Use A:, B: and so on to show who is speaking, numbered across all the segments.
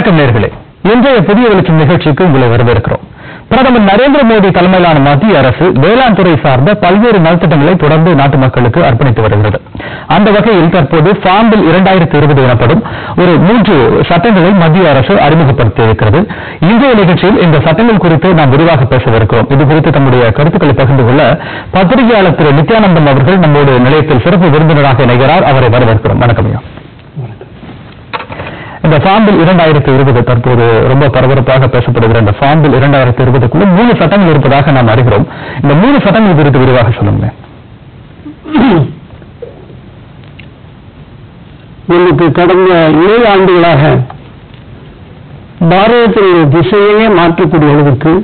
A: வணக்கம் நேர்களே இன்றைய புதிய வெளிச்சம் நிகழ்ச்சிக்கு உங்களை வரவேற்கிறோம் பிரதமர் நரேந்திர மோடி தலைமையிலான மத்திய அரசு வேளாண் துறை சார்ந்த பல்வேறு நலத்திட்டங்களை தொடர்ந்து நாட்டு மக்களுக்கு அர்ப்பணித்து வருகிறது அந்த வகையில் தற்போது ஃபார்ம் பில் இரண்டாயிரத்தி இருபது எனப்படும் ஒரு மூன்று சட்டங்களை மத்திய அரசு அறிமுகப்படுத்தியிருக்கிறது இன்றைய நிகழ்ச்சியில் இந்த சட்டங்கள் குறித்து நாம் விரிவாக பேசவிருக்கிறோம் இது குறித்து தம்முடைய கருத்துக்களை பகிர்ந்து கொள்ள பத்திரிகையாளர் திரு நித்யானந்தம் அவர்கள் நம்மோடு நிலையத்தில் சிறப்பு விருந்தினராக இணைகிறார் அவரை வரவேற்கிறோம் வணக்கம் ஐயா இந்த ஃபார்ம் பில் இரண்டாயிரத்தி இருபது தற்போது ரொம்ப பரபரப்பாக பேசப்படுகிற இந்த ஃபார்ம் பில் இரண்டாயிரத்தி இருபதுக்குள்ள மூணு சட்டங்கள் இருப்பதாக நாம் அறிகிறோம் இந்த மூணு சட்டங்கள் குறித்து விரிவாக சொல்லுங்க
B: நமக்கு கடந்த ஏழு ஆண்டுகளாக பாரதத்தினுடைய திசையே மாற்றக்கூடிய அளவுக்கு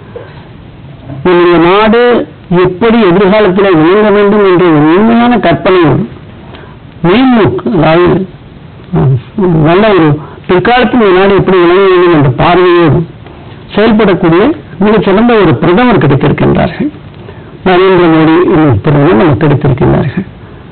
B: நம்முடைய நாடு எப்படி எதிர்காலத்தில் விளங்க வேண்டும் என்ற ஒரு உண்மையான கற்பனையோடு மேல்நோக்கு அதாவது உம், நல்ல ஒரு பிற்காலத்தில் இந்த நாடு எப்படி விளங்க வேண்டும் என்ற பார்வையோடு செயல்படக்கூடிய மிகச் சிறந்த ஒரு பிரதமர் கிடைத்திருக்கின்றார்கள் நரேந்திர மோடி என்னும் பிரதமர் நமக்கு கிடைத்திருக்கின்றார்கள்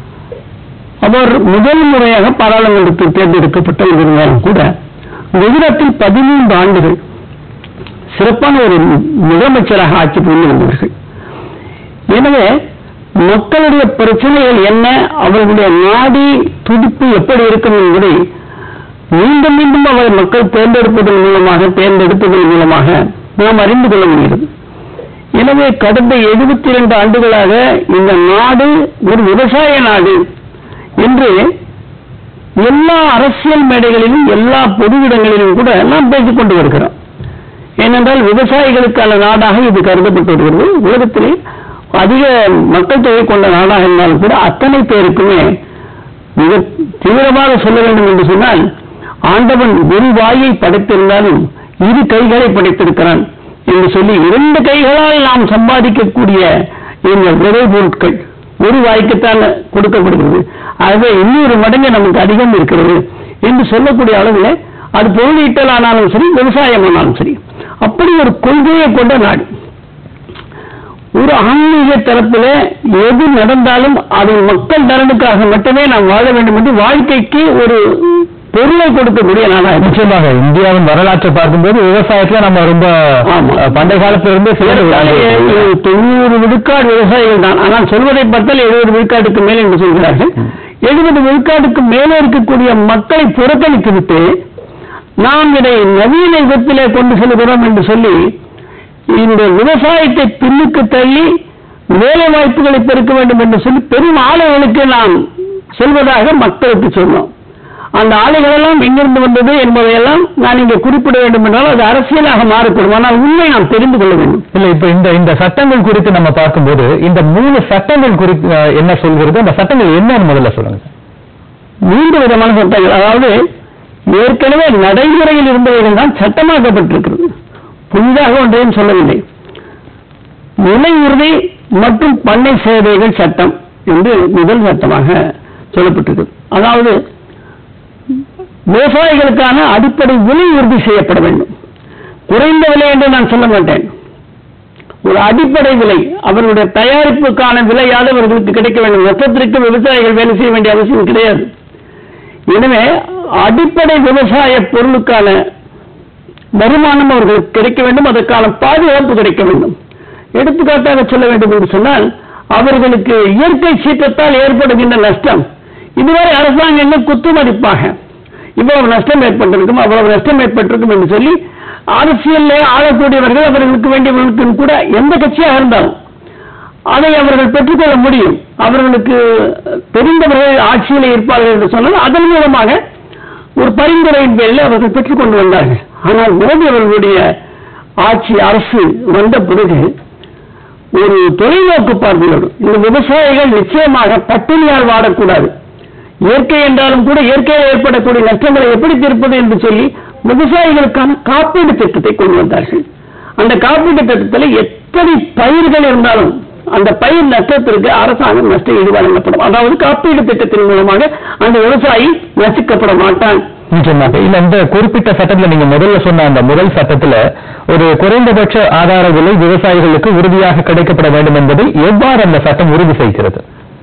B: அவர் முதல் முறையாக பாராளுமன்றத்தில் தேர்ந்தெடுக்கப்பட்டவர் இருந்தாலும் கூட குஜராத்தில் பதிமூன்று ஆண்டுகள் சிறப்பான ஒரு முதலமைச்சராக ஆட்சி புரிந்து வந்தவர்கள் எனவே மக்களுடைய பிரச்சனைகள் என்ன அவர்களுடைய நாடி துடிப்பு எப்படி இருக்கும் என்பதை மீண்டும் மீண்டும் அவரை மக்கள் தேர்ந்தெடுப்பதன் மூலமாக தேர்ந்தெடுப்பதன் மூலமாக நாம் அறிந்து கொள்ள முடிகிறது எனவே கடந்த எழுபத்தி இரண்டு ஆண்டுகளாக இந்த நாடு ஒரு விவசாய நாடு என்று எல்லா அரசியல் மேடைகளிலும் எல்லா பொது இடங்களிலும் கூட நாம் பேசிக் கொண்டு வருகிறோம் ஏனென்றால் விவசாயிகளுக்கான நாடாக இது கருதப்பட்டு வருகிறது உலகத்திலே அதிக மக்கள் தொகை கொண்ட நாடாக இருந்தாலும் கூட அத்தனை பேருக்குமே மிக தீவிரமாக சொல்ல வேண்டும் என்று சொன்னால் ஆண்டவன் ஒரு வாயை படைத்திருந்தாலும் இரு கைகளை படைத்திருக்கிறான் என்று சொல்லி இரண்டு கைகளால் நாம் சம்பாதிக்கக்கூடிய இந்த விதை பொருட்கள் ஒரு வாய்க்குத்தான் கொடுக்கப்படுகிறது ஆகவே இன்னொரு மடங்கு நமக்கு அதிகம் இருக்கிறது என்று சொல்லக்கூடிய அளவில் அது பொருளீட்டல் ஆனாலும் சரி விவசாயம் ஆனாலும் சரி அப்படி ஒரு கொள்கையை கொண்ட நாடு ஒரு ஆன்மீக தரப்பில் எது நடந்தாலும் அது மக்கள் நலனுக்காக மட்டுமே நாம் வாழ வேண்டும் என்று வாழ்க்கைக்கு ஒரு பொருளை கொடுக்கக்கூடிய நாடாக இருக்கு.
A: நிச்சயமாக இந்தியாவின் வரலாற்றை பார்க்கும்போது விவசாயத்துல நம்ம ரொம்ப
B: ஆமா.
A: அஹ், பண்டைய காலத்துல இருந்தே
B: ஏறத்தாழ
A: சேர்ந்து
B: தொண்ணூறு விழுக்காடு விவசாயிகள் தான் ஆனால் சொல்வதை பார்த்தால் எழுபது விழுக்காட்டுக்கு மேல் என்று சொல்கிறார்கள் எழுபது விழுக்காட்டுக்கு மேலே இருக்கக்கூடிய மக்களை புறக்கணித்து விட்டு நாம் இதை நவீன யுகத்திலே கொண்டு செல்கிறோம் என்று சொல்லி இந்த விவசாயத்தை பின்னுக்கு தள்ளி வேலை வாய்ப்புகளை பெருக்க வேண்டும் என்று சொல்லி பெரும் ஆலைகளுக்கு நாம் செல்வதாக மக்களுக்கு சொன்னோம் அந்த ஆலைகள் எல்லாம் எங்கிருந்து வந்தது என்பதையெல்லாம் நான் இங்கே குறிப்பிட வேண்டும் என்றால் அது அரசியலாக மாறக்கூடும் ஆனால் உண்மை நாம் தெரிந்து கொள்ள வேண்டும்
A: இல்ல இப்ப இந்த இந்த சட்டங்கள் குறித்து நம்ம பார்க்கும்போது இந்த மூணு சட்டங்கள் குறித்து அஹ், என்ன சொல்கிறது அந்த சட்டங்கள் என்னன்னு முதல்ல சொல்லுங்க
B: மூன்று விதமான சட்டங்கள் அதாவது ஏற்கனவே நடைமுறையில் இருந்தவைகள் தான் சட்டமாக்கப்பட்டிருக்கிறது புதிதாக ஒன்றையும் சொல்லவில்லை நிலை உறுதி மற்றும் பண்ணை சேவைகள் சட்டம் என்று முதல் சட்டமாக சொல்லப்பட்டிருக்கிறது அதாவது விவசாயிகளுக்கான அடிப்படை விலை உறுதி செய்யப்பட வேண்டும் குறைந்த விலை என்று நான் சொல்ல மாட்டேன் ஒரு அடிப்படை விலை அவர்களுடைய தயாரிப்புக்கான விலையாவது அவர்களுக்கு கிடைக்க வேண்டும் நஷ்டத்திற்கு விவசாயிகள் வேலை செய்ய வேண்டிய அவசியம் கிடையாது எனவே அடிப்படை விவசாய பொருளுக்கான வருமானம் அவர்களுக்கு கிடைக்க வேண்டும் அதற்கான பாதுகாப்பு கிடைக்க வேண்டும் எடுத்துக்காட்டாக சொல்ல வேண்டும் என்று சொன்னால் அவர்களுக்கு இயற்கை சீற்றத்தால் ஏற்படுகின்ற நஷ்டம் இதுவரை அரசாங்கங்கள் குத்துமதிப்பாக இவ்வளவு நஷ்டம் ஏற்பட்டிருக்கும் அவ்வளவு நஷ்டம் ஏற்பட்டிருக்கும் என்று சொல்லி அரசியலில் ஆளக்கூடியவர்கள் அவர்களுக்கு வேண்டியவர்களுக்கும் கூட எந்த கட்சியாக இருந்தாலும் அதை அவர்கள் பெற்றுக்கொள்ள முடியும் அவர்களுக்கு தெரிந்தவர்கள் ஆட்சியில் இருப்பார்கள் என்று சொன்னால் அதன் மூலமாக ஒரு பரிந்துரையின் பேரில் அவர்கள் பெற்றுக்கொண்டு வந்தார்கள் ஆனால் மோடி அவர்களுடைய ஆட்சி அரசு வந்த பிறகு ஒரு தொலைநோக்கு பார்வையோடு இந்த விவசாயிகள் நிச்சயமாக பட்டினியால் வாடக்கூடாது இயற்கை என்றாலும் கூட இயற்கையில் ஏற்படக்கூடிய நஷ்டங்களை எப்படி தீர்ப்பது என்று சொல்லி விவசாயிகளுக்கான காப்பீடு திட்டத்தை கொண்டு வந்தார்கள் அந்த காப்பீட்டு திட்டத்தில் எத்தனை பயிர்கள் இருந்தாலும் அந்த பயிர் நஷ்டத்திற்கு அரசாங்கம் நஷ்ட ஈடு வழங்கப்படும் அதாவது காப்பீடு திட்டத்தின் மூலமாக அந்த விவசாயி நசுக்கப்பட மாட்டான்
A: நிச்சயமாக இல்ல இந்த குறிப்பிட்ட சட்டத்துல நீங்க முதல்ல சொன்ன அந்த முதல் சட்டத்துல ஒரு குறைந்தபட்ச ஆதார விலை விவசாயிகளுக்கு உறுதியாக கிடைக்கப்பட வேண்டும் என்பதை எவ்வாறு அந்த சட்டம் உறுதி செய்கிறது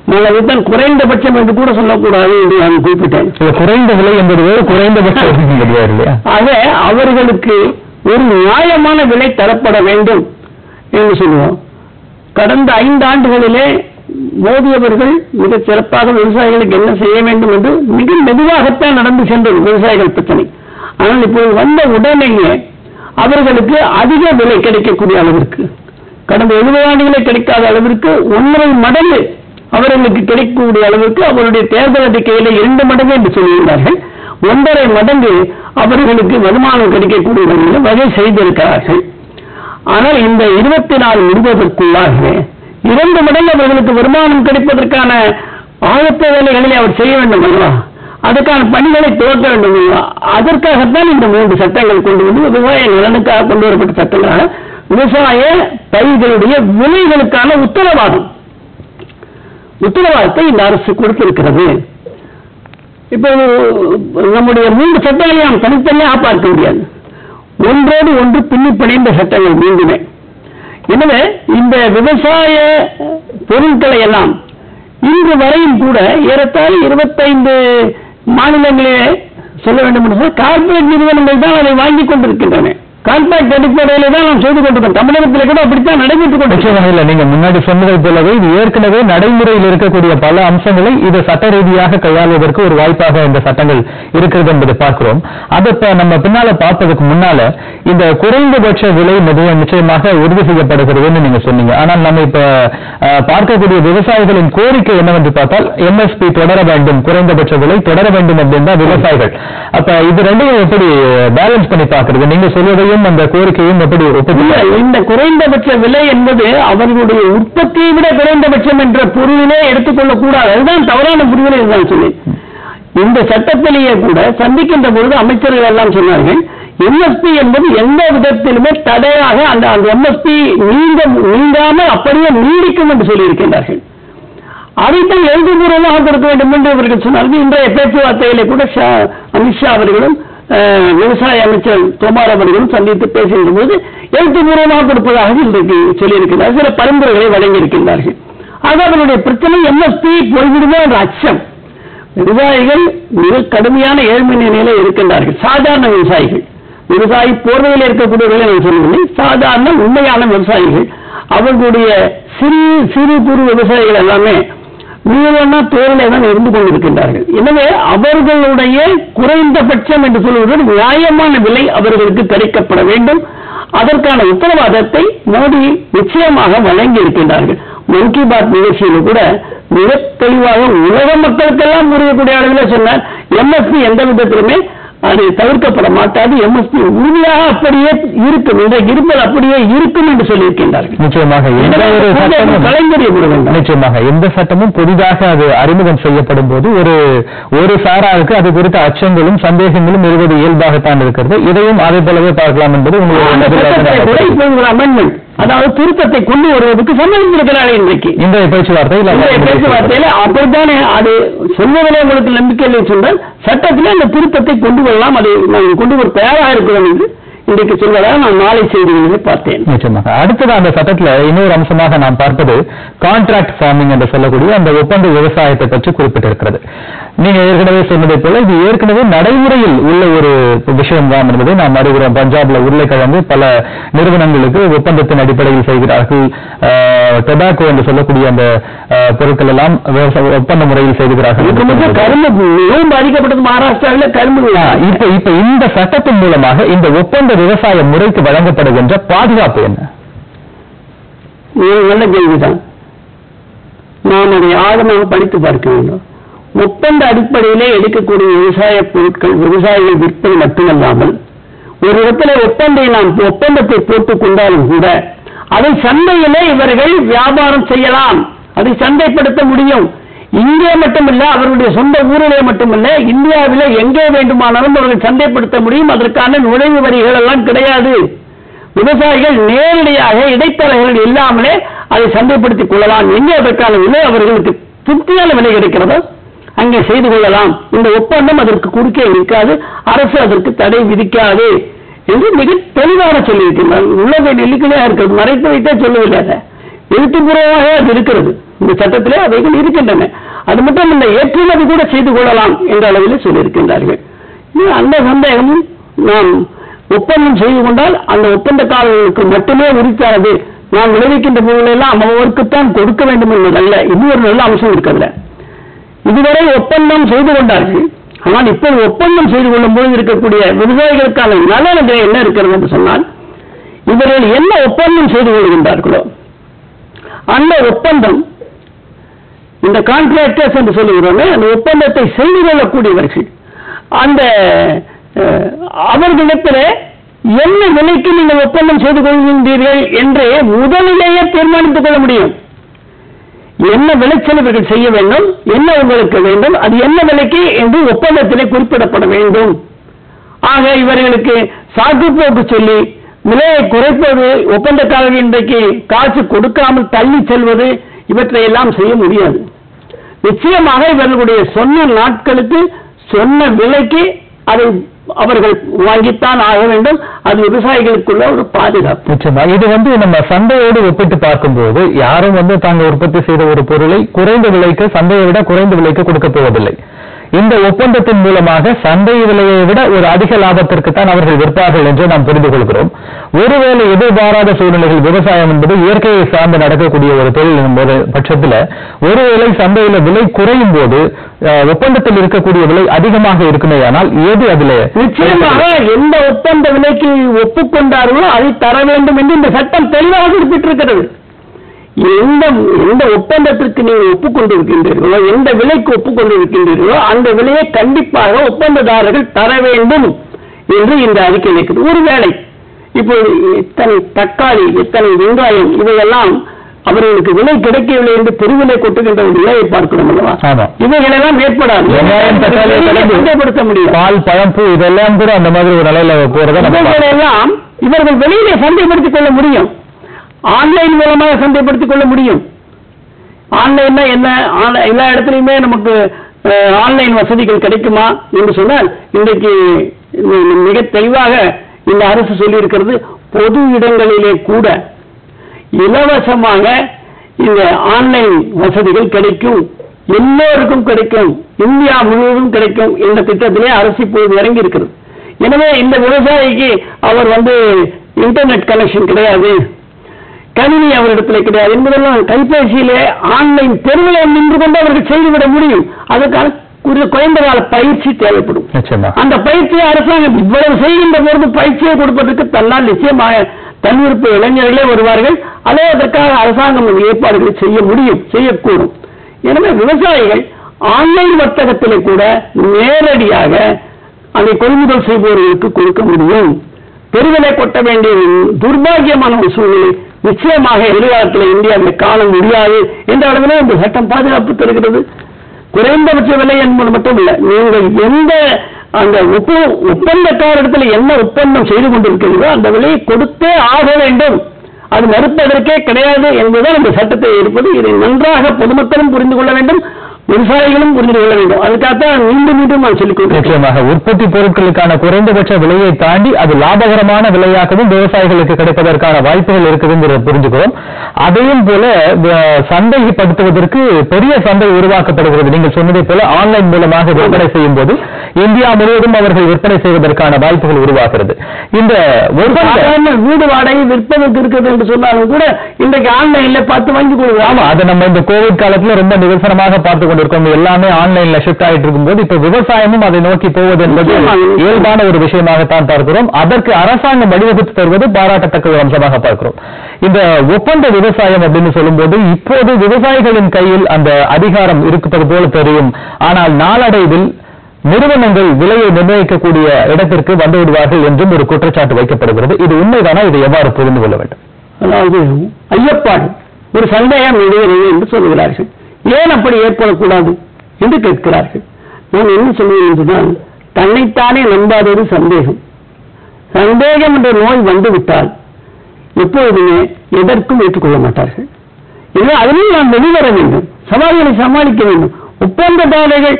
B: நான் அதைத்தான் குறைந்தபட்சம் என்று கூட சொல்லக்கூடாது என்று நான் குறிப்பிட்டேன்
A: இல்ல, குறைந்த விலை என்பது வேறு குறைந்தபட்ச விலை என்பது வேறு இல்லையா
B: ஆக அவர்களுக்கு ஒரு நியாயமான விலை தரப்பட வேண்டும் என்று சொல்லுவோம் கடந்த ஐந்து ஆண்டுகளிலே மோடி அவர்கள் மிக சிறப்பாக விவசாயிகளுக்கு என்ன செய்ய வேண்டும் என்று மிக மெதுவாகத்தான் நடந்து சென்றது விவசாயிகள் பிரச்சனை ஆனால் இப்போது வந்த உடனேயே அவர்களுக்கு அதிக விலை கிடைக்கக்கூடிய அளவிற்கு கடந்த எழுபது ஆண்டுகளே கிடைக்காத அளவிற்கு ஒன்றரை மடங்கு அவர்களுக்கு கிடைக்கக்கூடிய அளவிற்கு அவருடைய தேர்தல் அறிக்கையில இரண்டு மடங்கு என்று சொல்லியிருந்தார்கள் ஒன்றரை மடங்கு அவர்களுக்கு வருமானம் கிடைக்கக்கூடிய வகையில் வகை செய்திருக்கிறார்கள் ஆனால் இந்த இருபத்தி நாலு முடிவதற்குள்ளாக இரண்டு மடங்கு அவர்களுக்கு வருமானம் கிடைப்பதற்கான ஆயத்த வேலைகளை அவர் செய்ய வேண்டும் அல்லவா அதுக்கான பணிகளை துவக்க வேண்டும் அல்லவா அதற்காகத்தான் இந்த மூன்று சட்டங்கள் கொண்டு வந்து விவசாய நலனுக்காக கொண்டு வரப்பட்ட சட்டங்களாக விவசாய பயிர்களுடைய விலைகளுக்கான உத்தரவாதம் உத்தரவாதத்தை இந்த அரசு கொடுத்திருக்கிறது இப்போ நம்முடைய மூன்று சட்டங்களை நாம் தனித்தனியாக பார்க்க முடியாது ஒன்றோடு ஒன்று பின்னி பிணைந்த சட்டங்கள் மூன்றுமே எனவே இந்த விவசாய பொருட்களை எல்லாம் இன்று வரையும் கூட ஏறத்தாழ இருபத்தைந்து மாநிலங்களிலே சொல்ல வேண்டும் என்று சொன்னால் கார்ப்பரேட் நிறுவனங்கள் தான் அதை வாங்கிக் கொண்டிருக்கின்றன கார்ப்பரேட் அடிப்படையிலே தான் நாம் செய்து கொண்டிருக்கோம் தமிழகத்தில் கூட அப்படித்தான் நடைபெற்றுக் கொண்டிருக்கிறோம்
A: நிச்சயமாக இல்ல நீங்க முன்னாடி சொன்னதை போலவே இது ஏற்கனவே நடைமுறையில் இருக்கக்கூடிய பல அம்சங்களை இது சட்ட ரீதியாக கையாளுவதற்கு ஒரு வாய்ப்பாக இந்த சட்டங்கள் இருக்கிறது என்பதை பார்க்கிறோம் அதை இப்ப நம்ம பின்னால பார்ப்பதற்கு முன்னால இந்த குறைந்தபட்ச விலை மிகவும் நிச்சயமாக உறுதி செய்யப்படுகிறதுன்னு நீங்க சொன்னீங்க ஆனால் நம்ம இப்ப அஹ், பார்க்கக்கூடிய விவசாயிகளின் கோரிக்கை என்னவென்று பார்த்தால் எம்எஸ்பி தொடர வேண்டும் குறைந்தபட்ச விலை தொடர வேண்டும் அப்படின்னு தான் விவசாயிகள் அப்ப இது ரெண்டையும் எப்படி பேலன்ஸ் பண்ணி பார்க்கிறது நீங்க சொல்வதையும் அந்த கோரிக்கையும் எப்படி
B: இல்ல,
A: ஒப்புக்கொள்ள
B: இந்த குறைந்தபட்ச விலை என்பது அவர்களுடைய உற்பத்தியை விட குறைந்தபட்சம் என்ற பொருளிலே எடுத்துக்கொள்ளக் கூடாது அதுதான் தவறான புரிதலை நான் சொன்னேன் இந்த சட்டத்திலேயே கூட சந்திக்கின்ற பொழுது அமைச்சர்கள் எல்லாம் சொன்னார்கள் எம்எஸ்பி என்பது எந்த விதத்திலுமே தடையாக அந்த அந்த எம்எஸ்பி நீங்க நீங்காமல் அப்படியே நீடிக்கும் என்று சொல்லியிருக்கின்றார்கள் அதைத்தான் எழுதுபூர்வமாக கொடுக்க வேண்டும் என்று இவர்கள் சொன்னார்கள் இன்றைய பேச்சுவார்த்தையிலே கூட ஷா- அமித்ஷா அவர்களும் அஹ், விவசாய அமைச்சர் தோமார் அவர்களும் சந்தித்து பேசுகின்ற போது எழுத்துப்பூர்வமாக கொடுப்பதாக இன்றைக்கு சொல்லியிருக்கிறார் சில பரிந்துரைகளை வழங்கியிருக்கின்றார்கள் ஆக அவருடைய பிரச்சனை எம்எஸ்பி போய்விடுமோ என்ற அச்சம் விவசாயிகள் மிக கடுமையான ஏழ்மை நிலையில இருக்கின்றார்கள் சாதாரண விவசாயிகள் விவசாயி போர்வையில் இருக்கக்கூடியவர்களை நான் சொல்லவில்லை சாதாரண உண்மையான விவசாயிகள் அவர்களுடைய சிறு சிறு குறு விவசாயிகள் எல்லாமே மீதான தோரிலே தான் இருந்து கொண்டிருக்கின்றார்கள் எனவே அவர்களுடைய குறைந்தபட்சம் என்று சொல்வது நியாயமான விலை அவர்களுக்கு கிடைக்கப்பட வேண்டும் அதற்கான உத்தரவாதத்தை மோடி நிச்சயமாக வழங்கி இருக்கின்றார்கள் மன் கி பாத் நிகழ்ச்சியில் கூட மிக தெளிவாக உலக மக்களுக்கெல்லாம் புரியக்கூடிய அளவில் சொன்னார் எம்எஸ்பி எந்த விதத்திலுமே அது தவிர்க்கப்பட மாட்டாது எம்எஸ்பி உறுதியாக அப்படியே இருக்கும் இன்றைக்கு இருப்பது அப்படியே இருக்கும் என்று சொல்லியிருக்கின்றார்கள்
A: நிச்சயமாக எந்த
B: எனவே
A: ஒரு
B: புதிய
A: சட்டமும்
B: கலைஞரியப்பட வேண்டும்
A: நிச்சயமாக எந்த சட்டமும் புதிதாக அது அறிமுகம் செய்யப்படும் போது ஒரு ஒரு சாராருக்கு அது குறித்த அச்சங்களும் சந்தேகங்களும் இருவது இயல்பாகத்தான் இருக்கிறது இதையும் அதை போலவே பார்க்கலாம் என்பது
B: அந்த சட்டத்தை கூட
A: உங்களுடைய
B: இப்போது ஒரு அமெண்ட்மெண்ட் அதாவது திருத்தத்தை கொண்டு வருவதற்கு சம்மதித்திருக்கிறார்கள் இன்றைக்கு
A: இந்த பேச்சுவார்த்தையில்
B: இந்த பேச்சுவார்த்தையில அப்படித்தானே அது சொல்வதிலே உங்களுக்கு நம்பிக்கை இல்லை சொன்னால் சட்டத்தில் அந்த திருத்தத்தை கொண்டு வரலாம் அதை நாங்கள் கொண்டு வர தயாராக இருக்கிறோம் என்று இன்றைக்கு சொல்வதாக நான் நாளை செய்திகளை பார்த்தேன்
A: நிச்சயமாக அடுத்தது அந்த சட்டத்துல இன்னொரு அம்சமாக நாம் பார்ப்பது கான்ட்ராக்ட் ஃபார்மிங் என்று சொல்லக்கூடிய அந்த ஒப்பந்த விவசாயத்தை பற்றி குறிப்பிட்டிருக்கிறது நீங்க ஏற்கனவே சொன்னதை போல இது ஏற்கனவே நடைமுறையில் உள்ள ஒரு விஷயம் தான் என்பதை நாம் அறிகிறோம் பஞ்சாப்ல உருளைக்கிழங்கு பல நிறுவனங்களுக்கு ஒப்பந்தத்தின் அடிப்படையில் செய்கிறார்கள் டொபாக்கோ என்று சொல்லக்கூடிய அந்த அஹ், பொருட்கள் எல்லாம் விவசாய ஒப்பந்த முறையில் செய்கிறார்கள்
B: இதுக்கு முன்பு கரும்பு மிகவும் பாதிக்கப்பட்டது மகாராஷ்டிராவில் கரும்பு
A: ஆ, இப்ப இப்ப இந்த சட்டத்தின் மூலமாக இந்த ஒப்பந்த விவசாய முறைக்கு வழங்கப்படுகின்ற பாதுகாப்பு என்ன
B: இது நல்ல கேள்விதான் நாம் அதை ஆழமாக படித்து பார்க்க வேண்டும் ஒப்பந்த அடிப்படையிலே எடுக்கக்கூடிய விவசாய பொருட்கள் விவசாயிகள் விற்பது மட்டுமல்லாமல் ஒரு இடத்துல ஒப்பந்தை நாம் ஒப்பந்தத்தை போட்டுக் கொண்டாலும் கூட அதை சந்தையிலே இவர்கள் வியாபாரம் செய்யலாம் அதை சந்தைப்படுத்த முடியும் இங்கே மட்டுமல்ல அவர்களுடைய சொந்த ஊரிலே மட்டுமல்ல இந்தியாவிலே எங்கே வேண்டுமானாலும் அவர்கள் சந்தைப்படுத்த முடியும் அதற்கான நுழைவு வரிகள் எல்லாம் கிடையாது விவசாயிகள் நேரடியாக இடைத்தரகர்கள் இல்லாமலே அதை சந்தைப்படுத்திக் கொள்ளலாம் எங்கே அதற்கான விலை அவர்களுக்கு திருப்தியான விலை கிடைக்கிறதோ அங்கே செய்து கொள்ளலாம் இந்த ஒப்பந்தம் அதற்கு குறுக்கே இருக்காது அரசு அதற்கு தடை விதிக்காது என்று மிக தெளிவாக சொல்லியிருக்கிறார் உள்ளதை நெல்லிக்கலையாக இருக்கிறது மறைத்து வைத்தே சொல்லவில்லை அதை. எழுத்துப்பூர்வமாக அது இருக்கிறது இந்த சட்டத்திலே அவைகள் இருக்கின்றன அது மட்டும் இல்லை ஏற்றுமதி கூட செய்து கொள்ளலாம் என்ற அளவில் சொல்லியிருக்கின்றார்கள் இது அந்த சந்தேகமும் நாம் ஒப்பந்தம் செய்து கொண்டால் அந்த ஒப்பந்தக்காரர்களுக்கு மட்டுமே உரித்தானது நாம் விளைவிக்கின்ற பொருள் எல்லாம் அவருக்குத்தான் கொடுக்க வேண்டும் என்பதல்ல இது ஒரு நல்ல அம்சம் இருக்கிறதுல இதுவரை ஒப்பந்தம் செய்து கொண்டார்கள் ஆனால் இப்போது ஒப்பந்தம் செய்து கொள்ளும் போது இருக்கக்கூடிய விவசாயிகளுக்கான நலன்கள் என்ன இருக்கிறது என்று சொன்னால் இவர்கள் என்ன ஒப்பந்தம் செய்து கொள்கின்றார்களோ அந்த ஒப்பந்தம் இந்த கான்ட்ராக்டர்ஸ் என்று சொல்லுகிறோமே அந்த ஒப்பந்தத்தை செய்து கொள்ளக்கூடியவர்கள் அந்த அஹ், அவர்களிடத்தில் என்ன விலைக்கு நீங்கள் ஒப்பந்தம் செய்து கொள்கின்றீர்கள் என்று முதலிலேயே தீர்மானித்துக் கொள்ள முடியும் என்ன விளைச்சல் இவர்கள் செய்ய வேண்டும் என்ன உங்களுக்கு வேண்டும் அது என்ன விலைக்கு என்று ஒப்பந்தத்திலே குறிப்பிடப்பட வேண்டும் ஆக இவர்களுக்கு சாக்கு போக்கு சொல்லி விலையை குறைப்பது ஒப்பந்தக்காரர்கள் இன்றைக்கு காசு கொடுக்காமல் தள்ளி செல்வது இவற்றை எல்லாம் செய்ய முடியாது நிச்சயமாக இவர்களுடைய சொன்ன நாட்களுக்கு சொன்ன விலைக்கு அதை அவர்கள் வாங்கித்தான் ஆக வேண்டும் அது விவசாயிகளுக்குள்ள ஒரு பாதுகாப்பு
A: நிச்சயமா இது வந்து நம்ம சந்தையோடு ஒப்பிட்டு பார்க்கும்போது யாரும் வந்து தாங்க உற்பத்தி செய்த ஒரு பொருளை குறைந்த விலைக்கு சந்தையை விட குறைந்த விலைக்கு கொடுக்க போவதில்லை இந்த ஒப்பந்தத்தின் மூலமாக சந்தை விலையை விட ஒரு அதிக லாபத்திற்கு தான் அவர்கள் விற்பார்கள் என்று நாம் புரிந்து கொள்கிறோம் ஒருவேளை எதிர்பாராத சூழ்நிலைகள் விவசாயம் என்பது இயற்கையை சார்ந்து நடக்கக்கூடிய ஒரு தொழில் என்பது பட்சத்தில் ஒருவேளை சந்தையில விலை குறையும் போது அஹ், ஒப்பந்தத்தில் இருக்கக்கூடிய விலை அதிகமாக இருக்குமேயானால் எது அதுல
B: நிச்சயமாக எந்த ஒப்பந்த விலைக்கு ஒப்புக்கொண்டார்களோ அதை தர வேண்டும் என்று இந்த சட்டம் தெளிவாக குறிப்பிட்டிருக்கிறது எந்த எந்த ஒப்பந்தத்திற்கு நீங்கள் ஒப்புக்கொண்டிருக்கின்றீர்களோ எந்த விலைக்கு ஒப்புக்கொண்டிருக்கின்றீர்களோ அந்த விலையை கண்டிப்பாக ஒப்பந்ததாரர்கள் தர வேண்டும் என்று இந்த அறிக்கை இருக்கிறது ஒருவேளை இப்போது எத்தனை தக்காளி எத்தனை வெங்காயம் இவையெல்லாம் அவர்களுக்கு விலை கிடைக்கவில்லை என்று தெருவிலை கொட்டுகின்ற ஒரு நிலையை பார்க்கிறோம் அல்லவா
A: ஆமா
B: இவைகளெல்லாம் ஏற்படாது
A: வெங்காயம், தக்காளி,
B: வெளியே
A: கிழங்கு.
B: சந்தைப்படுத்த முடியும்
A: பால் பழம் பூ இதெல்லாம் கூட அந்த மாதிரி ஒரு நிலையில போறத நம்ம பார்க்கிறோம்.
B: இவைகளை எல்லாம் இவர்கள் வெளியிலே சந்தைப்படுத்திக் கொள்ள முடியும் ஆன்லைன் மூலமாக சந்தைப்படுத்திக் கொள்ள முடியும் ஆன்லைன்னா என்ன ஆன்லை- எல்லா இடத்துலையுமே நமக்கு அஹ், ஆன்லைன் வசதிகள் கிடைக்குமா என்று சொன்னால் இன்றைக்கு மி- மிக தெளிவாக இந்த அரசு சொல்லியிருக்கிறது பொது இடங்களிலே கூட இலவசமாக இந்த ஆன்லைன் வசதிகள் கிடைக்கும் எல்லோருக்கும் கிடைக்கும் இந்தியா முழுவதும் கிடைக்கும் என்ற திட்டத்திலே அரசு இப்போது இறங்கி இருக்கிறது எனவே இந்த விவசாயிக்கு அவர் வந்து இன்டர்நெட் கனெக்ஷன் கிடையாது கணினி அவரிடத்தில் கிடையாது என்பதெல்லாம் கைபேசியிலே ஆன்லைன் தெருவில் நின்று கொண்டு அவர்கள் செய்துவிட முடியும் அதற்கான குறி- குறைந்த கால பயிற்சி தேவைப்படும்
A: நிச்சயமா
B: அந்த பயிற்சியை அரசாங்கம் இவ்வளவு செய்கின்ற பொழுது பயிற்சியை கொடுப்பதற்கு தன்னால் நிச்சயமாக தன்விருப்ப இளைஞர்களே வருவார்கள் அதே அதற்காக அரசாங்கம் இந்த ஏற்பாடுகளை செய்ய முடியும் செய்யக்கூடும் எனவே விவசாயிகள் ஆன்லைன் வர்த்தகத்திலே கூட நேரடியாக அதை கொள்முதல் செய்பவர்களுக்கு கொடுக்க முடியும் பெருவிலை கொட்ட வேண்டிய துர்பாகியமான ஒரு சூழ்நிலை நிச்சயமாக எதிர்காலத்தில் இந்தியாவில் காண முடியாது என்ற அளவிலே இந்த சட்டம் பாதுகாப்பு தருகிறது குறைந்தபட்ச விலை என்பது மட்டும் இல்ல நீங்கள் எந்த அந்த ஒப்பு ஒப்பந்தக்காரத்தில் என்ன ஒப்பந்தம் செய்து கொண்டிருக்கிறீர்களோ அந்த விலையை கொடுத்தே ஆக வேண்டும் அது மறுப்பதற்கே கிடையாது என்பதுதான் இந்த சட்டத்தை இருப்பது இதை நன்றாக பொதுமக்களும் புரிந்து கொள்ள வேண்டும் விவசாயிகளும் புரிந்து கொள்ள வேண்டும் அதுக்காகத்தான் மீண்டும் மீண்டும் நான் சொல்லிக் கொண்டிருக்கிறேன்
A: நிச்சயமாக உற்பத்தி பொருட்களுக்கான குறைந்தபட்ச விலையை தாண்டி அது லாபகரமான விலையாகவும் விவசாயிகளுக்கு கிடைப்பதற்கான வாய்ப்புகள் இருக்குதுங்கிறத புரிஞ்சுக்கிறோம் அதையும் போல அஹ், சந்தைப்படுத்துவதற்கு பெரிய சந்தை உருவாக்கப்படுகிறது நீங்கள் சொன்னதை போல ஆன்லைன் மூலமாக விற்பனை செய்யும் போது இந்தியா முழுவதும் அவர்கள் விற்பனை செய்வதற்கான வாய்ப்புகள் உருவாகிறது இந்த ஒப்பந்த
B: சாதாரண வீடு வாடகை விற்பதற்கு இருக்குது என்று சொன்னாலும் கூட இன்றைக்கு ஆன்லைன்ல பார்த்து வாங்கி கொள்வோம்
A: ஆமா அதை நம்ம இந்த கோவிட் காலத்துல ரொம்ப நிதர்சனமாக பார்த்து கொண்டிருக்கோம் எல்லாமே ஆன்லைன்ல ஷிஃப்ட் ஆயிட்டு இருக்கும்போது இப்ப விவசாயமும் அதை நோக்கி போவது என்பது
B: நிச்சயமாக.
A: இயல்பான ஒரு விஷயமாகத்தான் பார்க்கிறோம் அதற்கு அரசாங்கம் வழிவகுத்து தருவது பாராட்டத்தக்க ஒரு அம்சமாக பார்க்கிறோம் இந்த ஒப்பந்த விவசாயம் அப்படின்னு சொல்லும்போது இப்போது விவசாயிகளின் கையில் அந்த அதிகாரம் இருப்பது போல தெரியும் ஆனால் நாளடைவில் நிறுவனங்கள் விலையை நிர்ணயிக்கக்கூடிய இடத்திற்கு வந்து விடுவார்கள் என்றும் ஒரு குற்றச்சாட்டு வைக்கப்படுகிறது இது உண்மைதானா இதை எவ்வாறு புரிந்து கொள்ள வேண்டும்
B: அதாவது ஐயப்பாடு ஒரு சந்தேகம் எழுகிறது என்று சொல்லுகிறார்கள் ஏன் அப்படி ஏற்படக்கூடாது என்று கேட்கிறார்கள் நான் என்ன சொல்லுவேன் என்றால் தன்னைத்தானே நம்பாதது சந்தேகம் சந்தேகம் என்ற நோய் வந்துவிட்டால் எப்பொழுதுமே எதற்கும் ஏற்றுக்கொள்ள மாட்டார்கள் எனவே அதிலும் நாம் வெளிவர வேண்டும் சவால்களை சமாளிக்க வேண்டும் ஒப்பந்ததாரர்கள்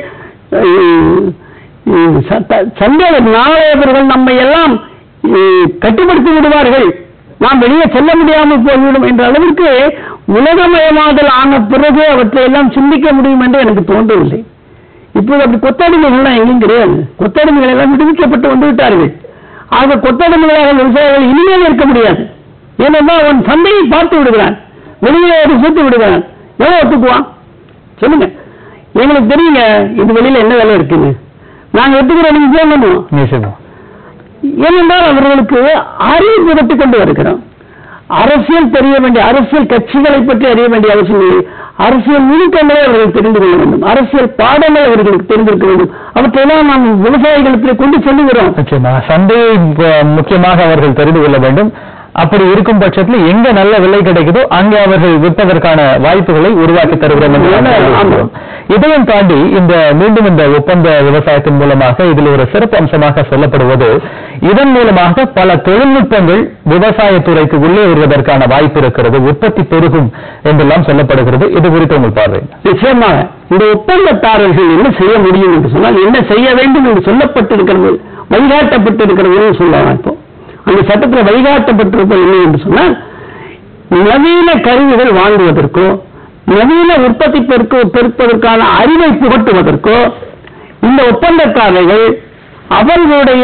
B: அஹ், அஹ், ச- சந்தேக நாளையவர்கள் நம்மை எல்லாம் அஹ், கட்டுப்படுத்தி விடுவார்கள் நாம் வெளியே செல்ல முடியாமல் போய்விடும் என்ற அளவிற்கு உலகமயமாதல் ஆன பிறகு அவற்றை எல்லாம் சிந்திக்க முடியும் என்று எனக்கு தோன்றவில்லை இப்போது அப்படி கொத்தடிமைகள்லாம் எங்கேயும் கிடையாது கொத்தடிமைகள் எல்லாம் விடுவிக்கப்பட்டு வந்து விட்டார்கள் ஆக கொத்தடிமைகளாக விவசாயிகள் இனிமேல் இருக்க முடியாது ஏனென்றால் அவன் சந்தையை பார்த்து விடுகிறான் வெளியே ஒரு சூத்து விடுகிறான் எவ்வளவு ஒத்துக்குவான் சொல்லுங்க எங்களுக்கு தெரியுங்க இது வெளியில என்ன வேலை இருக்குன்னு நாங்க ஒத்துக்கிறோம் நீங்க போகணும்
A: நிச்சயமா
B: ஏனென்றால் அவர்களுக்கு அறிவு புரட்டி கொண்டு வருகிறோம் அரசியல் தெரிய வேண்டிய அரசியல் கட்சிகளை பற்றி அறிய வேண்டிய அவசியம் இல்லை அரசியல் நுணுக்கங்களை அவர்கள் தெரிந்து கொள்ள வேண்டும் அரசியல் பாடங்களை அவர்களுக்கு தெரிந்திருக்க வேண்டும் அவற்றையெல்லாம் நாம் விவசாயிகளுக்கு கொண்டு செல்லுகிறோம்
A: நிச்சயமா சந்தையை அஹ், முக்கியமாக அவர்கள் தெரிந்து கொள்ள வேண்டும் அப்படி இருக்கும் பட்சத்தில் எங்க நல்ல விலை கிடைக்குதோ அங்கே அவர்கள் விற்பதற்கான வாய்ப்புகளை உருவாக்கி தருகிறோம் என்று நாம்
B: ஆமா.
A: சொல்லியிருக்கிறோம். இதையும் தாண்டி இந்த மீண்டும் இந்த ஒப்பந்த விவசாயத்தின் மூலமாக இதில் ஒரு சிறப்பு அம்சமாக சொல்லப்படுவது இதன் மூலமாக பல தொழில்நுட்பங்கள் விவசாயத்துறைக்கு உள்ளே வருவதற்கான வாய்ப்பு இருக்கிறது உற்பத்தி பெருகும் என்றெல்லாம் சொல்லப்படுகிறது இது குறித்து உங்கள் பார்வை
B: நிச்சயமாக இந்த ஒப்பந்ததாரர்கள் என்ன செய்ய முடியும் என்று சொன்னால் என்ன செய்ய வேண்டும் என்று சொல்லப்பட்டிருக்கிறது வழிகாட்டப்பட்டிருக்கிறது சொல்லலாம் இப்போ அந்த சட்டத்தில் வழிகாட்டப்பட்டிருப்பது என்ன என்று சொன்னால் நவீன கருவிகள் வாங்குவதற்கோ நவீன உற்பத்தி பெருக்க பெருப்பதற்கான அறிவை புகட்டுவதற்கோ இந்த ஒப்பந்தக்காரர்கள் அவர்களுடைய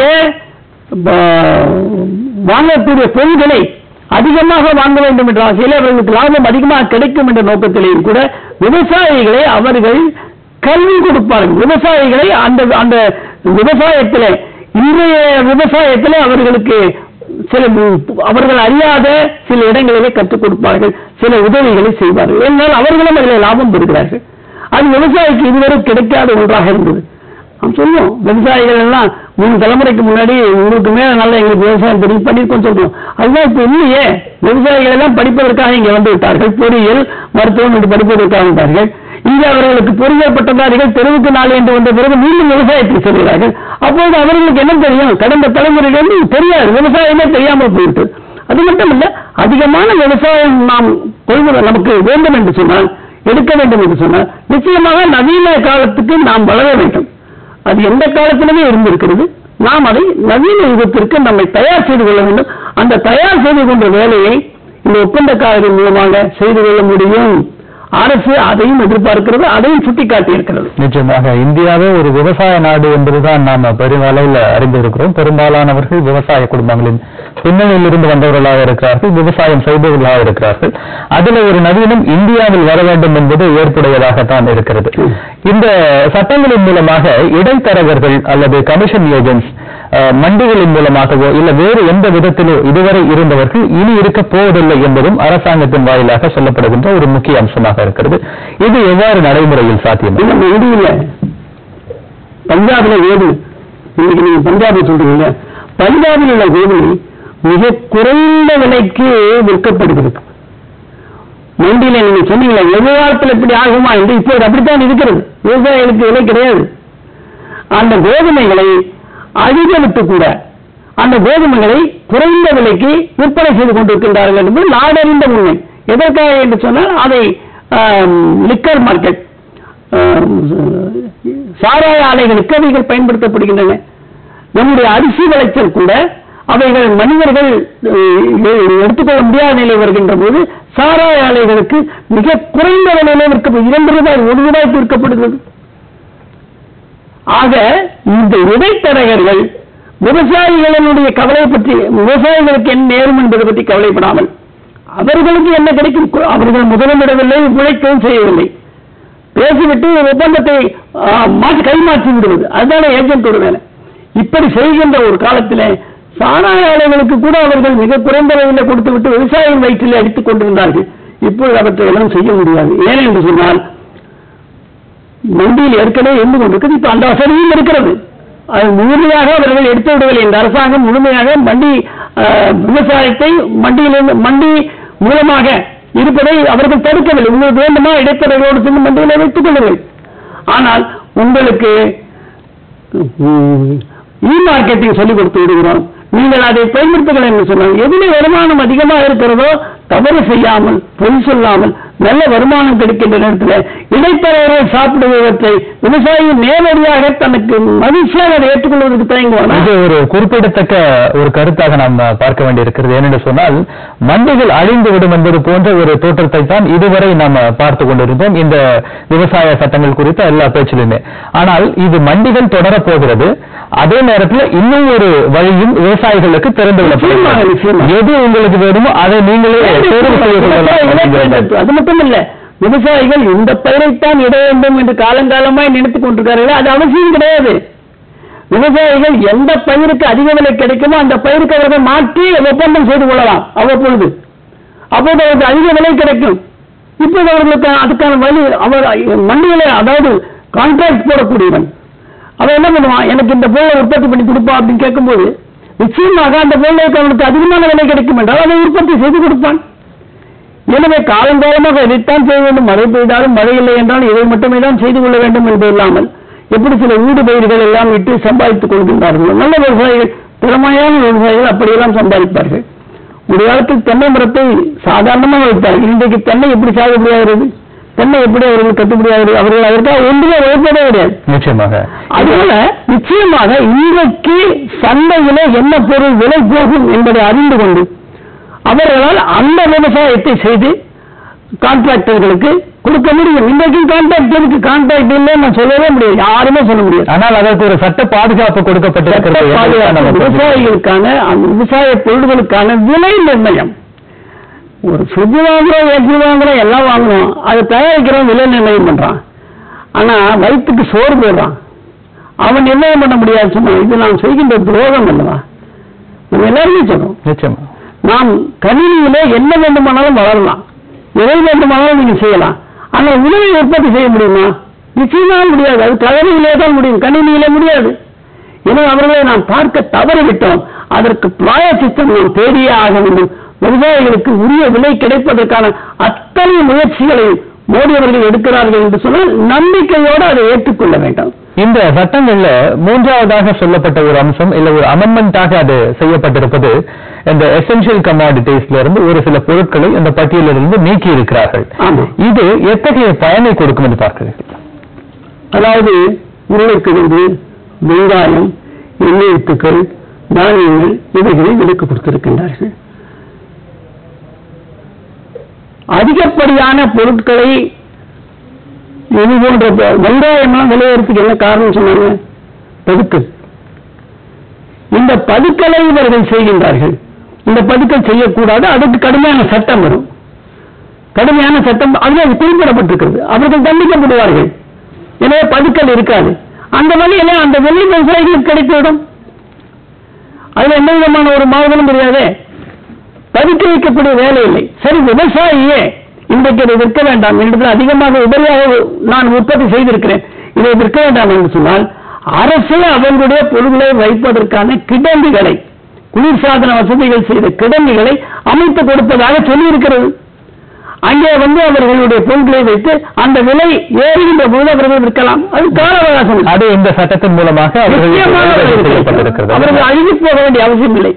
B: ப- வாங்கக்கூடிய பொருள்களை அதிகமாக வாங்க வேண்டும் என்ற ஆசையில் அவர்களுக்கு லாபம் அதிகமாக கிடைக்கும் என்ற நோக்கத்திலேயும் கூட விவசாயிகளை அவர்கள் கல்வி கொடுப்பார்கள் விவசாயிகளை அந்த அந்த விவசாயத்திலே இன்றைய விவசாயத்திலே அவர்களுக்கு சில அவர்கள் அறியாத சில இடங்களிலே கற்றுக் கொடுப்பார்கள் சில உதவிகளை செய்வார்கள் என்றால் அவர்களும் அதில் லாபம் பெறுகிறார்கள் அது விவசாயிக்கு இதுவரை கிடைக்காத ஒன்றாக இருந்தது நாம் சொல்லுவோம் விவசாயிகள் எல்லாம் மூணு தலைமுறைக்கு முன்னாடி உங்களுக்கு மேல நல்ல எங்களுக்கு விவசாயம் தெரியும் பண்ணிருக்கோம் சொல்றோம் அதுதான் இப்ப இல்லையே விவசாயிகள் எல்லாம் படிப்பதற்காக இங்க வந்து விட்டார்கள் பொறியியல் மருத்துவம் என்று படிப்பதற்காக வந்தார்கள் இங்கே அவர்களுக்கு பொறியியல் பட்டதாரிகள் தெருவுக்கு நாள் என்று வந்த பிறகு மீண்டும் விவசாயத்துக்கு செல்கிறார்கள் அப்போது அவர்களுக்கு என்ன தெரியும் கடந்த தலைமுறையிலிருந்து தெரியாது விவசாயமே தெரியாமல் போயிட்டு அது மட்டும் இல்ல அதிகமான விவசாயம் நாம் கொள்வது நமக்கு வேண்டும் என்று சொன்னால் எடுக்க வேண்டும் என்று சொன்னால் நிச்சயமாக நவீன காலத்துக்கு நாம் வளர வேண்டும் அது எந்த காலத்திலுமே இருந்திருக்கிறது நாம் அதை நவீன யுகத்திற்கு நம்மை தயார் செய்து கொள்ள வேண்டும் அந்த தயார் செய்து கொண்ட வேலையை இந்த ஒப்பந்தக்காரர்கள் மூலமாக செய்து கொள்ள முடியும் அரசு அதையும் எதிர்பார்க்கிறது அதையும் சுட்டிக்காட்டி இருக்கிறது
A: நிச்சயமாக இந்தியாவே ஒரு விவசாய நாடு என்பதுதான் நாம் பெருமளவில் அறிந்திருக்கிறோம் பெரும்பாலானவர்கள் விவசாய குடும்பங்களின் பின்னணியில் இருந்து வந்தவர்களாக இருக்கிறார்கள் விவசாயம் செய்பவர்களாக இருக்கிறார்கள் அதுல ஒரு நவீனம் இந்தியாவில் வர வேண்டும் என்பது ஏற்புடையதாகத்தான் இருக்கிறது இந்த சட்டங்களின் மூலமாக இடைத்தரகர்கள் அல்லது கமிஷன் ஏஜென்ட்ஸ் மண்டிகளின் மூலமாகவோ இல்ல வேறு எந்த விதத்திலோ இதுவரை இருந்தவர்கள் இனி இருக்க போவதில்லை என்பதும் அரசாங்கத்தின் வாயிலாக சொல்லப்படுகின்ற ஒரு முக்கிய அம்சமாக இருக்கிறது இது எவ்வாறு நடைமுறையில் சாத்தியம்
B: இது நம்ம இந்தியில பஞ்சாபில் கோதுமை இன்னைக்கு நீங்க பஞ்சாபை சொல்றீங்க பஞ்சாபில் உள்ள கோதுமை மிக குறைந்த விலைக்கு விற்கப்படுகிறது மண்டியில நீங்க சொன்னீங்களே எதிர்காலத்தில் இப்படி ஆகுமா என்று இப்போது அப்படித்தான் இருக்கிறது விவசாயிகளுக்கு விலை கிடையாது அந்த கோதுமைகளை அழிதலுக்கு கூட அந்த கோதுமைகளை குறைந்த விலைக்கு விற்பனை செய்து கொண்டிருக்கின்றார்கள் என்பது நாடறிந்த உண்மை எதற்காக என்று சொன்னால் அதை லிக்கர் மார்க்கெட் சாராய ஆலைகளுக்கு அவைகள் பயன்படுத்தப்படுகின்றன நம்முடைய அரிசி விளைச்சல் கூட அவைகள் மனிதர்கள் அஹ், எடுத்துக்கொள்ள முடியாத நிலை வருகின்ற போது சாராய ஆலைகளுக்கு மிக குறைந்த விலையிலே விற்கப்படும் இரண்டு ரூபாய் ஒரு ரூபாய்க்கு விற்கப்படுகிறது ஆக இந்த இடைத்தரகர்கள் விவசாயிகளினுடைய கவலை பற்றி விவசாயிகளுக்கு என்ன நேரும் என்பதை பற்றி கவலைப்படாமல் அவர்களுக்கு என்ன கிடைக்கும் கு- அவர்கள் முதலமிடவில்லை உழைக்கவும் செய்யவில்லை பேசிவிட்டு ஒப்பந்தத்தை ஆ, மாற்றி கைமாற்றி விடுவது அதுதானே ஏஜென்டோட வேலை இப்படி செய்கின்ற ஒரு காலத்திலே சாராய ஆலைகளுக்கு கூட அவர்கள் மிக குறைந்த விலையில் கொடுத்து விட்டு விவசாயிகள் வயிற்றிலே அடித்துக் கொண்டிருந்தார்கள் இப்பொழுது அவற்றை எல்லாம் செய்ய முடியாது ஏன் என்று சொன்னால் மண்டியில் ஏற்கனவே இருந்து கொண்டிருக்கிறது இப்ப அந்த வசதியும் இருக்கிறது அது முழுமையாக அவர்கள் எடுத்து விடவில்லை இந்த அரசாங்கம் முழுமையாக மண்டி அஹ், விவசாயத்தை மண்டியிலிருந்து மண்டி மூலமாக இருப்பதை அவர்கள் தடுக்கவில்லை உங்களுக்கு வேண்டுமா இடைத்தரகரோடு சென்று மண்டியிலே வைத்துக் கொள்ளுங்கள் ஆனால் உங்களுக்கு இ மார்க்கெட்டிங் சொல்லிக் கொடுத்து விடுகிறோம் நீங்கள் அதை பயன்படுத்துங்கள் என்று சொன்னால் எதிலே வருமானம் அதிகமாக இருக்கிறதோ தவறு செய்யாமல் பொய் சொல்லாமல் நல்ல வருமானம் கிடைக்கின்ற நேரத்தில் இடைத்தரகர்கள் சாப்பிடுவதற்றை விவசாயி நேரடியாக தனக்கு மகிழ்ச்சியாக அதை ஏற்றுக்கொள்வதற்கு தயங்குவானா
A: இது ஒரு குறிப்பிடத்தக்க ஒரு கருத்தாக நாம் பார்க்க வேண்டியிருக்கிறது ஏனென்று சொன்னால் மண்டிகள் அழிந்து விடும் என்பது போன்ற ஒரு தோற்றத்தை தான் இதுவரை நாம் பார்த்து கொண்டிருந்தோம் இந்த விவசாய சட்டங்கள் குறித்த எல்லா பேச்சிலுமே ஆனால் இது மண்டிகள் தொடரப் போகிறது அதே நேரத்தில் இன்னும் ஒரு வழியும் விவசாயிகளுக்கு திறந்து
B: நிச்சயமாக,
A: விடப்படுகிறது
B: நிச்சயமாக.
A: எது உங்களுக்கு வேணுமோ அதை நீங்களே தேர்வு செய்து கொள்ளலாம் அப்படிங்கிறது.
B: அது மட்டும் இல்ல விவசாயிகள் இந்த பயிரைத்தான் இட வேண்டும் என்று காலங்காலமாய் நினைத்துக் கொண்டிருக்கிறார்கள் அது அவசியம் கிடையாது விவசாயிகள் எந்த பயிருக்கு அதிக விலை கிடைக்குமோ அந்த பயிருக்கு அவர்கள் மாற்றி ஒப்பந்தம் செய்து கொள்ளலாம் அவ்வப்பொழுது அப்போது அவருக்கு அதிக விலை கிடைக்கும் இப்போது அவர்களுக்கு அதுக்கான வழி அவர் மண்டிகளை அதாவது கான்ட்ராக்ட் போடக்கூடியவன் அவன் என்ன பண்ணுவான் எனக்கு இந்த பொருளை உற்பத்தி பண்ணி கொடுப்பா அப்படின்னு கேட்கும்போது நிச்சயமாக அந்த பொருளுக்கு அவனுக்கு அதிகமான விலை கிடைக்கும் என்றால் அதை உற்பத்தி செய்து கொடுப்பான் எனவே காலங்காலமாக இதைத்தான் செய்ய வேண்டும் மழை பெய்தாலும் மழை இல்லை என்றால் இதை மட்டுமே தான் செய்து கொள்ள வேண்டும் என்று இல்லாமல் எப்படி சில வீடு பயிர்கள் எல்லாம் விட்டு சம்பாதித்துக் கொள்கின்றார்கள் நல்ல விவசாயிகள் திறமையான விவசாயிகள் அப்படியெல்லாம் சம்பாதிப்பார்கள் ஒரு காலத்தில் தென்னை மரத்தை சாதாரணமாக வைத்தார்கள் இன்றைக்கு தென்னை எப்படி சாகுபடியாகிறது தென்னை எப்படி அவர்கள் கட்டுப்படியாகிறது அவர்கள் அதற்காக ஒன்றுமே உழைப்பதே கிடையாது
A: நிச்சயமாக
B: அதனால நிச்சயமாக இன்றைக்கு சந்தையில என்ன பொருள் விலை போகும் என்பதை அறிந்து கொண்டு அவர்களால் அந்த விவசாயத்தை செய்து கான்ட்ராக்டர்களுக்கு கொடுக்க முடியும் இன்றைக்கும் கான்ட்ராக்ட் இருக்கு கான்ட்ராக்ட் இல்லை நான் சொல்லவே முடியாது யாருமே சொல்ல முடியாது
A: ஆனால் அதற்கு ஒரு சட்ட பாதுகாப்பு கொடுக்கப்பட்டிருக்கிறது
B: சட்ட
A: என்பதை
B: பாதுகாப்பு
A: நம்ம புரிஞ்சுக்கணும்.
B: விவசாயிகளுக்கான அந்த விவசாய பொருள்களுக்கான விலை நிர்ணயம் ஒரு ஃப்ரிட்ஜ் வாங்குறோம் ஏசி வாங்குறோம் எல்லாம் வாங்குறோம் அதை தயாரிக்கிறோம் விலை நிர்ணயம் பண்றான் ஆனா வயிற்றுக்கு சோறு போடுறான் அவன் நிர்ணயம் பண்ண முடியாது சொன்னா இது நாம் செய்கின்ற துரோகம் அல்லவா நம்ம எல்லாருமே சொல்றோம்
A: நிச்சயமா
B: நாம் கணினியிலே என்ன வேண்டுமானாலும் வளரலாம் எதை வேண்டுமானாலும் நீங்க செய்யலாம் ஆனால் உணவை உற்பத்தி செய்ய முடியுமா நிச்சயமாக முடியாது அது கணினியிலே தான் முடியும் கணினியிலே முடியாது எனவே அவர்களை நாம் பார்க்க தவறிவிட்டோம் அதற்கு பிராயச்சித்தம் நாம் தேடியே ஆக வேண்டும் விவசாயிகளுக்கு உரிய விலை கிடைப்பதற்கான அத்தனை முயற்சிகளையும் மோடி அவர்கள் எடுக்கிறார்கள் என்று சொன்னால் நம்பிக்கையோடு அதை ஏற்றுக்கொள்ள வேண்டும்
A: இந்த சட்டங்கள்ல மூன்றாவதாக சொல்லப்பட்ட ஒரு அம்சம் இல்ல ஒரு அமெண்ட்மெண்டாக அது செய்யப்பட்டிருப்பது இந்த எசென்ஷியல் கமாடிட்டிஸ்ல இருந்து ஒரு சில பொருட்களை அந்த பட்டியலிலிருந்து நீக்கி இருக்கிறார்கள்
B: ஆமா
A: இது எத்தகைய பயனை கொடுக்கும் என்று பார்க்கிறீர்கள்
B: அதாவது உருளைக்கிழங்கு வெங்காயம் எண்ணெய் வித்துக்கள் தானியங்கள் இவைகளை விலக்கு கொடுத்திருக்கின்றார்கள் அதிகப்படியான பொருட்களை இது போன்ற ப- வெங்காயம்லாம் விளையிறதுக்கு என்ன காரணம் சொன்னாங்க பதுக்கல் இந்த பதுக்கலை இவர்கள் செய்கின்றார்கள் இந்த பதுக்கல் செய்யக்கூடாது அதுக்கு கடுமையான சட்டம் வரும் கடுமையான சட்டம் அதில் அது குறிப்பிடப்பட்டிருக்கிறது அவர்கள் தண்டிக்கப்படுவார்கள் எனவே பதுக்கல் இருக்காது அந்த வழியில அந்த வெள்ளி விவசாயிகளுக்கு கிடைத்துவிடும் அதுல எந்த விதமான ஒரு மாறுதலும் கிடையாதே பதுக்கி வைக்கக்கூடிய வேலை இல்லை சரி விவசாயியே இன்றைக்கு இதை விற்க வேண்டாம் என்று அதிகமாக உபரியாக நான் உற்பத்தி செய்திருக்கிறேன் இதை விற்க வேண்டாம் என்று சொன்னால் அரசு அவர்களுடைய பொருள்களை வைப்பதற்கான கிடங்குகளை குளிர்சாதன வசதிகள் செய்த கிடங்குகளை அமைத்து கொடுப்பதாக சொல்லியிருக்கிறது அங்கே வந்து அவர்களுடைய பொருட்களை வைத்து அந்த விலை ஏறுகின்ற போது அவர்கள் விற்கலாம் அது கால அவகாசம் இல்லை.
A: அது இந்த சட்டத்தின் மூலமாக அவர்களுக்கு
B: நிச்சயமாக
A: வழிவகை
B: அவர்கள்
A: செய்யப்பட்டிருக்கிறது
B: அவர்கள் அழிந்து போக வேண்டிய அவசியம் இல்லை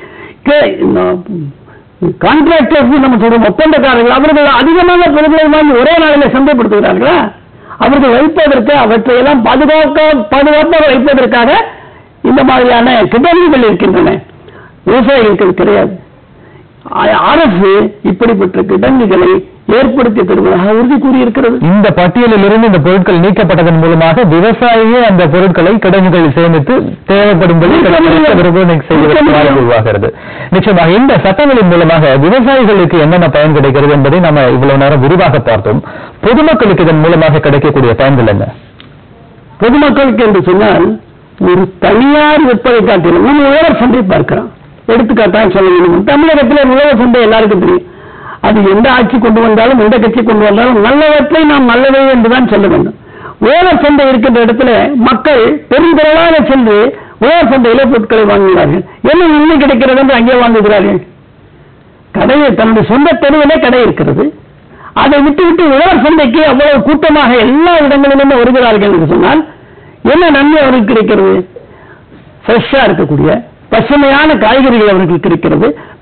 B: கான்ட்ராக்டர்ஸ் நம்ம சொல்றோம் ஒப்பந்தக்காரர்கள் அவர்கள் அதிகமான பொருட்களை வாங்கி ஒரே நாளில் சந்தைப்படுத்துகிறார்களா அவர்கள் வைப்பதற்கு அவற்றையெல்லாம் பாதுகாக்க பாதுகாப்பாக வைப்பதற்காக இந்த மாதிரியான கிடங்குகள் இருக்கின்றன விவசாயிகளுக்கு அது கிடையாது அ- அரசு இப்படிப்பட்ட கிடங்குகளை ஏற்படுத்தி தருவதாக உறுதி கூறியிருக்கிறது
A: இந்த பட்டியலில் இருந்து இந்த பொருட்கள் நீக்கப்பட்டதன் மூலமாக விவசாயியே அந்த பொருட்களை கிடங்குகளில் சேமித்து தேவைப்படும்படி
B: நீக்க முடியும்.
A: விற்பனை செய்வதற்கு
B: நீக்க
A: வாய்ப்பு
B: முடியும்.
A: உருவாகிறது நிச்சயமாக இந்த சட்டங்களின் மூலமாக விவசாயிகளுக்கு என்னென்ன பயன் கிடைக்கிறது என்பதை நம்ம இவ்வளவு நேரம் விரிவாக பார்த்தோம் பொதுமக்களுக்கு இதன் மூலமாக கிடைக்கக்கூடிய பயன்கள் என்ன
B: பொதுமக்களுக்கு என்று சொன்னால் ஒரு தனியார் விற்பனை காட்டிலும் நம்ம உழவர் சந்தை பார்க்கிறோம் எடுத்துக்காட்டாக சொல்ல வேண்டும் தமிழகத்தில் உழவர் சந்தை எல்லாருக்கும் தெரியும் அது எந்த ஆட்சி கொண்டு வந்தாலும் எந்த கட்சி கொண்டு வந்தாலும் நல்லவற்றை நாம் நல்லவை என்றுதான் சொல்ல வேண்டும் உழவர் சந்தை இருக்கின்ற இடத்துல மக்கள் பெருந்திரளாக சென்று உழவர் சந்தையிலே பொருட்களை வாங்குகிறார்கள் என்ன நன்மை கிடைக்கிறது என்று அங்கே வாங்குகிறார்கள் கடையை தன்னுடைய சொந்த தெருவிலே கடை இருக்கிறது அதை விட்டு விட்டு உழவர் சந்தைக்கு அவ்வளவு கூட்டமாக எல்லா இடங்களிலுமே வருகிறார்கள் என்று சொன்னால் என்ன நன்மை அவருக்கு கிடைக்கிறது ஃப்ரெஷ்ஷா இருக்கக்கூடிய பசுமையான காய்கறிகள் அவர்களுக்கு கிடைக்கிறது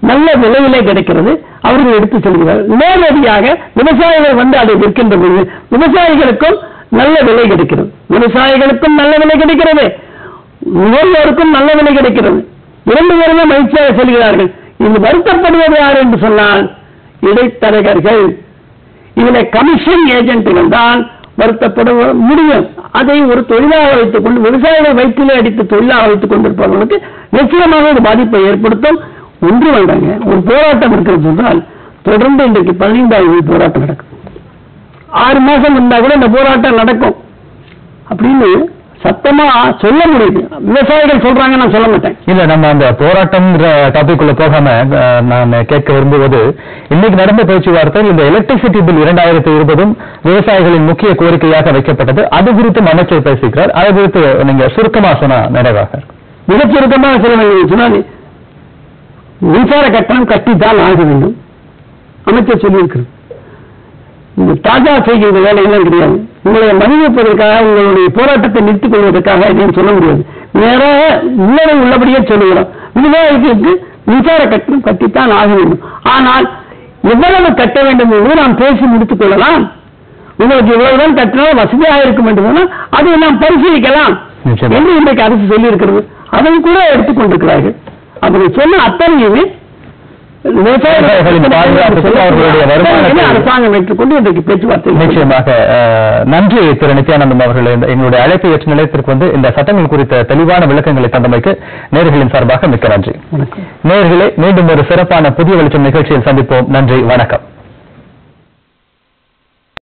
B: நல்ல விலையிலே கிடைக்கிறது அவர்கள் எடுத்து செல்கிறார்கள் நேரடியாக விவசாயிகள் வந்து அதை விற்கின்ற பொழுது விவசாயிகளுக்கும் நல்ல விலை கிடைக்கிறது விவசாயிகளுக்கும் நல்ல விலை கிடைக்கிறது நுகர்வோருக்கும் நல்ல விலை கிடைக்கிறது இரண்டு பேருமே மகிழ்ச்சியாக செல்கிறார்கள் இது வருத்தப்படுவது யார் என்று சொன்னால் இடைத்தரகர்கள் இதுல கமிஷன் ஏஜென்ட்டுகள் தான் வருத்தப்பட முடியும் அதை ஒரு தொழிலாக வைத்துக் கொண்டு விவசாயிகளை வயிற்றிலே அடித்து தொழிலாக வைத்துக் கொண்டிருப்பவர்களுக்கு நிச்சயமாக ஒரு பாதிப்பை ஏற்படுத்தும் ஒன்று வேண்டாங்க ஒரு போராட்டம் இருக்கிறது என்றால் தொடர்ந்து இன்றைக்கு பதினைந்தாவது போராட்டம் நடக்கும் ஆறு மாசம் இருந்தா கூட இந்த போராட்டம் நடக்கும் அப்படின்னு சத்தமா சொல்ல முடியுது விவசாயிகள் சொல்றாங்க நான் சொல்ல மாட்டேன்
A: இல்ல நம்ம அந்த போராட்டம்ங்கிற டாபிக் உள்ள போகாம அஹ், நான் கேட்க விரும்புவது இன்னைக்கு நடந்த பேச்சுவார்த்தையில் இந்த எலக்ட்ரிசிட்டி பில் இரண்டாயிரத்தி இருபதும் விவசாயிகளின் முக்கிய கோரிக்கையாக வைக்கப்பட்டது அது குறித்தும் அமைச்சர் பேசுகிறார் அது குறித்து நீங்க சுருக்கமா சொன்னா நிறைவாக இருக்கும்.
B: மிகச் சுருக்கமாக சொல்ல வேண்டும் சொன்னால் மின்சார கட்டணம் கட்டித்தான் ஆக வேண்டும் அமைச்சர் சொல்லியிருக்கிறது இந்த தாஜா செய்கிற வேலையெல்லாம் கிடையாது உங்களை மதிப்பிப்பதற்காக உங்களுடைய போராட்டத்தை நிறுத்திக் கொள்வதற்காக எதையும் சொல்ல முடியாது நேராக உள்ளதை உள்ளபடியே சொல்லுகிறோம் விவசாயிகளுக்கு மின்சார கட்டணம் கட்டித்தான் ஆக வேண்டும் ஆனால் எவ்வளவு கட்ட வேண்டும் என்பதை நாம் பேசி முடித்துக் கொள்ளலாம் உங்களுக்கு இவ்வளவுதான் கட்டினால் வசதியாக இருக்கும் என்று சொன்னால் அதை நாம் பரிசீலிக்கலாம்
A: நிச்சயமா.
B: என்று இன்றைக்கு அரசு சொல்லி இருக்கிறது அதை கூட எடுத்துக்கொண்டிருக்கிறார்கள் அப்படி சொன்ன அத்தனையுமே
A: விவசாயிகளின் பாதுகாப்புக்கு அவர்களுடைய வருமானத்தை-
B: அரசாங்கம் ஏற்றுக்கொண்டு இன்றைக்கு பேச்சுவார்த்தை
A: நிச்சயமாக அஹ், நன்றி திரு நித்யானந்தம் அவர்கள் இந்த- எங்களுடைய அழைப்பை ஏற்ற நிலையத்திற்கு வந்து இந்த சட்டங்கள் குறித்த தெளிவான விளக்கங்களை தந்தமைக்கு நேர்களின் சார்பாக மிக்க நன்றி
B: வணக்கம்
A: நேயர்களே மீண்டும் ஒரு சிறப்பான புதிய வெளிச்சம் நிகழ்ச்சியில் சந்திப்போம் நன்றி வணக்கம்